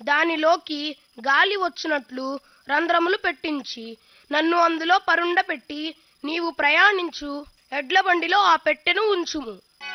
దానిలోకి గాలి వచ్చినట్లు రంధ్రములు పెట్టించి నన్ను అందులో పరుండ పెట్టి నీవు ప్రయాణించు ఎడ్ల బండిలో ఆ పెట్టెను ఉంచుము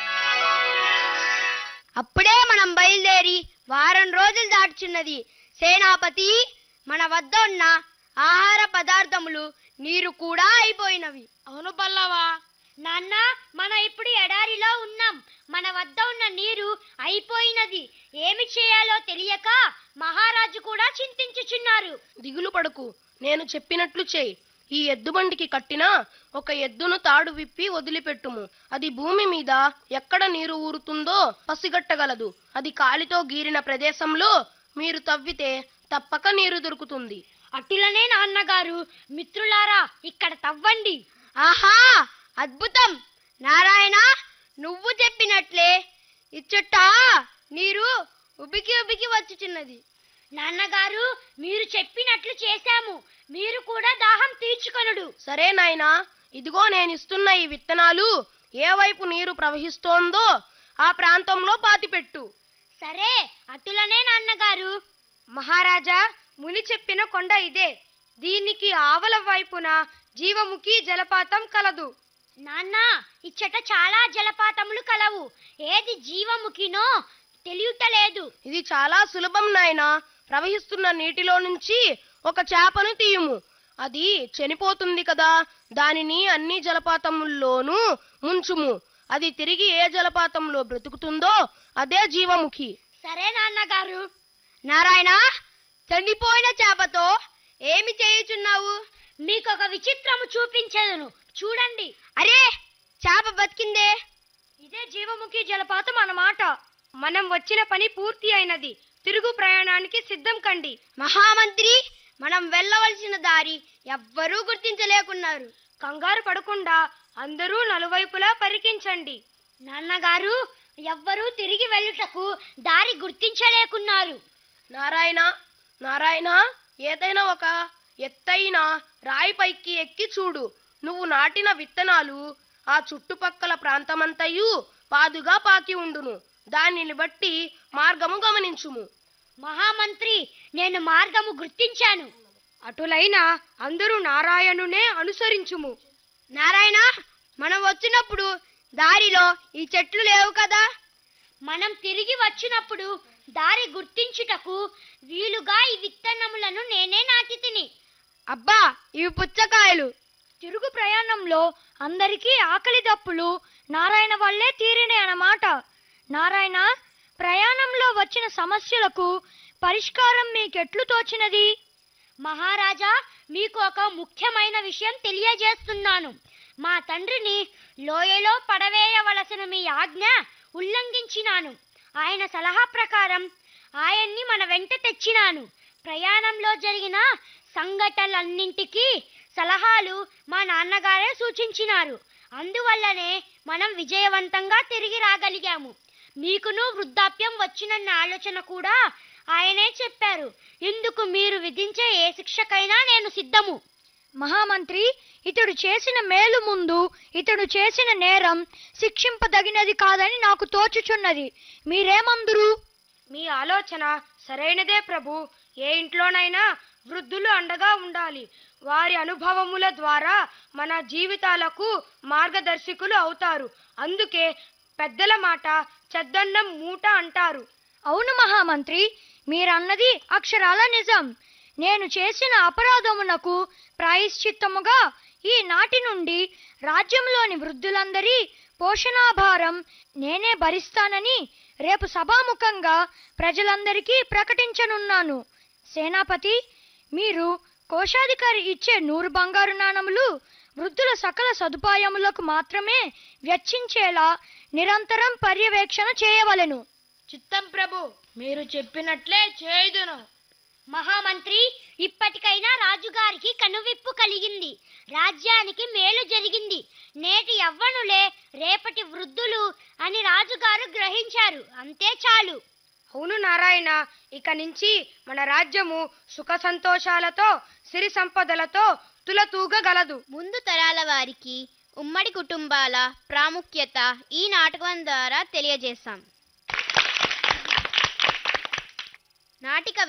అప్పుడే మనం బయలుదేరి వారం రోజులు దాటుచున్నది సేనాపతి మన వద్ద ఉన్న ఆహార పదార్థములు నీరు కూడా అయిపోయినవి అవును పల్లవా నాన్న మన ఇప్పుడు ఎడారిలో ఉన్నాం మన వద్ద ఉన్న నీరు అయిపోయినది ఏమి చేయాలో తెలియక మహారాజు కూడా చింతించుచున్నారు దిగులు పడకు నేను చెప్పినట్లు చేయి ఈ ఎద్దుబండికి కట్టిన ఒక ఎద్దును తాడు విప్పి వదిలిపెట్టుము అది భూమి మీద ఎక్కడ నీరు ఊరుతుందో పసిగట్టగలదు అది కాలితో గీరిన ప్రదేశంలో మీరు తవ్వితే తప్పక నీరు దొరుకుతుంది అటులనే నాన్నగారు మిత్రులారా ఇక్కడ తవ్వండి ఆహా అద్భుతం నారాయణ నువ్వు చెప్పినట్లే ఇచ్చట నీరు ఉబికి ఉబికి వచ్చుచున్నది నాన్నగారు మీరు చెప్పినట్లు చేశాము మీరు కూడా దాహం తీర్చుకొనుడు సరే నాయనా ఇదిగో నేను ఇస్తున్న ఈ విత్తనాలు ఏ వైపు నీరు ప్రవహిస్తోందో ఆ ప్రాంతంలో పాతిపెట్టు సరే అటులనే నాన్నగారు మహారాజా ముని చెప్పిన కొండ ఇదే దీనికి ఆవల వైపున జీవముఖి జలపాతం కలదు నాన్న ఇచ్చట చాలా జలపాతములు కలవు ఏది జీవముఖినో తెలియటలేదు ఇది చాలా సులభం నాయనా ప్రవహిస్తున్న నీటిలో నుంచి ఒక చేపను తీయుము అది చనిపోతుంది కదా దానిని అన్ని జలపాతముల్లోనూ ముంచుము అది తిరిగి ఏ జలపాతంలో బ్రతుకుతుందో అదే జీవముఖి సరే నాన్నగారు నారాయణ చనిపోయిన చేపతో ఏమి చేయుచున్నావు మీకొక విచిత్రము చూపించదును చూడండి అరే చేప బతికిందే ఇదే జీవముఖి జలపాతం అన్నమాట మనం వచ్చిన పని పూర్తి అయినది తిరుగు ప్రయాణానికి సిద్ధం కండి మహామంత్రి మనం వెళ్ళవలసిన దారి ఎవ్వరూ గుర్తించలేకున్నారు కంగారు పడకుండా అందరూ నలువైపులా పరికించండి నాన్నగారు ఎవ్వరూ తిరిగి వెళ్ళుటకు దారి గుర్తించలేకున్నారు నారాయణ నారాయణ ఏదైనా ఒక ఎత్తైన రాయి పైకి ఎక్కి చూడు నువ్వు నాటిన విత్తనాలు ఆ చుట్టుపక్కల ప్రాంతమంతయు పాదుగా పాకి ఉండును దానిని బట్టి మార్గము గమనించుము మహామంత్రి నేను మార్గము గుర్తించాను అటులైన అందరూ నారాయణునే అనుసరించుము నారాయణ మనం వచ్చినప్పుడు దారిలో ఈ చెట్లు లేవు కదా మనం తిరిగి వచ్చినప్పుడు దారి గుర్తించుటకు వీలుగా ఈ విత్తనములను నేనే నాటి తిని అబ్బా ఇవి పుచ్చకాయలు తిరుగు ప్రయాణంలో అందరికీ ఆకలి దప్పులు నారాయణ వల్లే తీరినాయి అన్నమాట నారాయణ ప్రయాణంలో వచ్చిన సమస్యలకు పరిష్కారం మీకెట్లు తోచినది మహారాజా మీకు ఒక ముఖ్యమైన విషయం తెలియజేస్తున్నాను మా తండ్రిని లోయలో పడవేయవలసిన మీ ఆజ్ఞ ఉల్లంఘించినాను ఆయన సలహా ప్రకారం ఆయన్ని మన వెంట తెచ్చినాను ప్రయాణంలో జరిగిన సంఘటనలన్నింటికీ సలహాలు మా నాన్నగారే సూచించినారు అందువల్లనే మనం విజయవంతంగా తిరిగి రాగలిగాము మీకును వృద్ధాప్యం వచ్చినన్న ఆలోచన కూడా ఆయనే చెప్పారు ఇందుకు మీరు విధించే ఏ శిక్షకైనా నేను సిద్ధము మహామంత్రి ఇతడు చేసిన మేలు ముందు ఇతడు చేసిన నేరం శిక్షింపదగినది కాదని నాకు తోచుచున్నది మీరేమందురు మీ ఆలోచన సరైనదే ప్రభు ఏ ఇంట్లోనైనా వృద్ధులు అండగా ఉండాలి వారి అనుభవముల ద్వారా మన జీవితాలకు మార్గదర్శకులు అవుతారు అందుకే పెద్దల మాట చెద్దన్నం మూట అంటారు అవును మహామంత్రి మీరన్నది అక్షరాల నిజం నేను చేసిన అపరాధమునకు ప్రాయశ్చిత్తముగా ఈ నాటి నుండి రాజ్యంలోని వృద్ధులందరి పోషణాభారం నేనే భరిస్తానని రేపు సభాముఖంగా ప్రజలందరికీ ప్రకటించనున్నాను సేనాపతి మీరు కోశాధికారి ఇచ్చే నూరు బంగారు నాణములు వృద్ధుల సకల సదుపాయములకు మాత్రమే వెచ్చించేలా నిరంతరం పర్యవేక్షణ చేయవలెను చిత్తం ప్రభు మీరు చెప్పినట్లే చేయుదును మహామంత్రి ఇప్పటికైనా రాజుగారికి కనువిప్పు కలిగింది రాజ్యానికి మేలు జరిగింది నేటి యవ్వనులే రేపటి వృద్ధులు అని రాజుగారు గ్రహించారు అంతే చాలు అవును నారాయణ ఇక నుంచి మన రాజ్యము సుఖ సంతోషాలతో సిరి సంపదలతో తులతూగగలదు ముందు తరాల వారికి ఉమ్మడి కుటుంబాల ప్రాముఖ్యత ఈ నాటకం ద్వారా తెలియజేశాం నాటిక